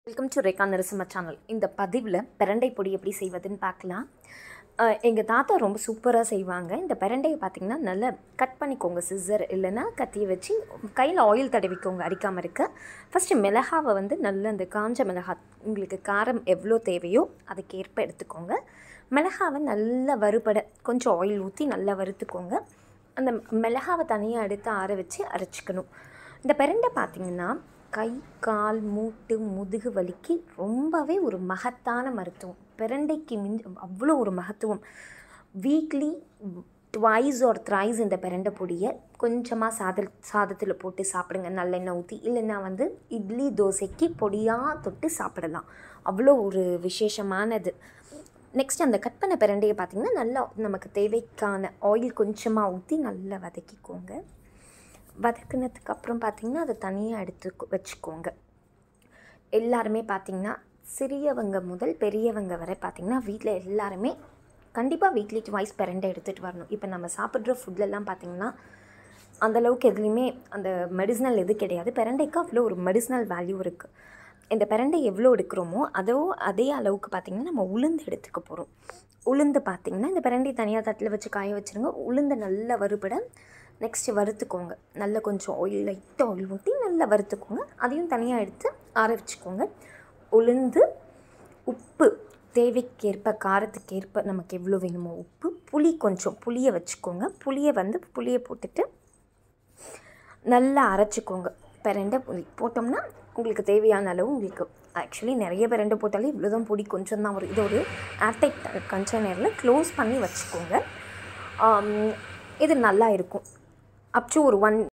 welcome to Rekha Narasimha channel இந்த பதிவில் பிரண்டை பொடி எப்படி செய்வதுன்னு பார்க்கலாம் எங்கள் தாத்தா ரொம்ப சூப்பராக செய்வாங்க இந்த பிரண்டையை பார்த்திங்கன்னா நல்லா கட் பண்ணிக்கோங்க சிஸ்ஸர் இல்லைன்னா கத்தியை வச்சு கையில் ஆயில் தடவிக்கோங்க அடிக்காமல் இருக்க ஃபஸ்ட்டு மிளகாவை வந்து நல்ல அந்த காஞ்ச மிளகா உங்களுக்கு காரம் எவ்வளோ தேவையோ அதுக்கேற்ப எடுத்துக்கோங்க மிளகாவை நல்லா வறுபட கொஞ்சம் ஆயில் ஊற்றி நல்லா வறுத்துக்கோங்க அந்த மிளகாவை தனியாக எடுத்து ஆற வச்சு அரைச்சிக்கணும் இந்த பிரண்டை பார்த்திங்கன்னா கை கால் மூட்டு முதுகு வலிக்கு ரொம்பவே ஒரு மகத்தான மருத்துவம் பிரண்டைக்கு மின் அவ்வளோ ஒரு மகத்துவம் வீக்லி ட்வைஸ் ஆர் த்ரைஸ் இந்த பிரண்டை பொடியை கொஞ்சமாக சாத சாதத்தில் போட்டு சாப்பிடுங்க நல்லெண்ணெய் ஊற்றி இல்லைன்னா வந்து இட்லி தோசைக்கு பொடியாக தொட்டு சாப்பிடலாம் அவ்வளோ ஒரு விசேஷமானது நெக்ஸ்ட் அந்த கட் பண்ண பிரண்டையை பார்த்திங்கன்னா நல்லா நமக்கு தேவைக்கான ஆயில் கொஞ்சமாக ஊற்றி நல்லா வதக்கிக்கோங்க வதக்குனதுக்கு அப்புறம் பார்த்திங்கன்னா அதை தனியாக எடுத்து வச்சுக்கோங்க எல்லாருமே பார்த்திங்கன்னா சிறியவங்க முதல் பெரியவங்க வரை பார்த்திங்கன்னா வீட்டில் எல்லாருமே கண்டிப்பாக வீக்லி ட்வைஸ் பிரண்டை எடுத்துகிட்டு வரணும் இப்போ நம்ம சாப்பிட்ற ஃபுட்லலாம் பார்த்திங்கன்னா அந்தளவுக்கு எதுலேயுமே அந்த மெடிசனல் எது கிடையாது பிரண்டைக்கு அவ்வளோ ஒரு மெடிசனல் வேல்யூ இருக்குது இந்த பிரண்டை எவ்வளோ எடுக்கிறோமோ அதோ அதே அளவுக்கு பார்த்திங்கன்னா நம்ம உளுந்து எடுத்துக்க போகிறோம் உளுந்து பார்த்திங்கன்னா இந்த பிரண்டை தனியாக தட்டில் வச்சு காய வச்சுருங்க உளுந்து நல்லா வறுபட நெக்ஸ்ட்டு வறுத்துக்கோங்க நல்லா கொஞ்சம் ஆயில் லைட்டாக ஆயில் ஊற்றி நல்லா வறுத்துக்கோங்க அதையும் தனியாக எடுத்து ஆற வச்சுக்கோங்க உளுந்து உப்பு தேவைக்கேற்ப காரத்துக்கேற்ப நமக்கு எவ்வளோ வேணுமோ உப்பு புளி கொஞ்சம் புளியை வச்சுக்கோங்க புளியை வந்து புளியை போட்டுட்டு நல்லா அரைச்சிக்கோங்க பிரண்டை புளி போட்டோம்னா உங்களுக்கு தேவையான அளவு உங்களுக்கு ஆக்சுவலி நிறைய பிரண்டை போட்டாலே இவ்வளோ தான் பொடி கொஞ்சம் தான் வரும் இது ஒரு ஏர்டைட் கண்டெய்னரில் க்ளோஸ் பண்ணி வச்சுக்கோங்க இது நல்லா இருக்கும் அப் டு ஒரு ஒன்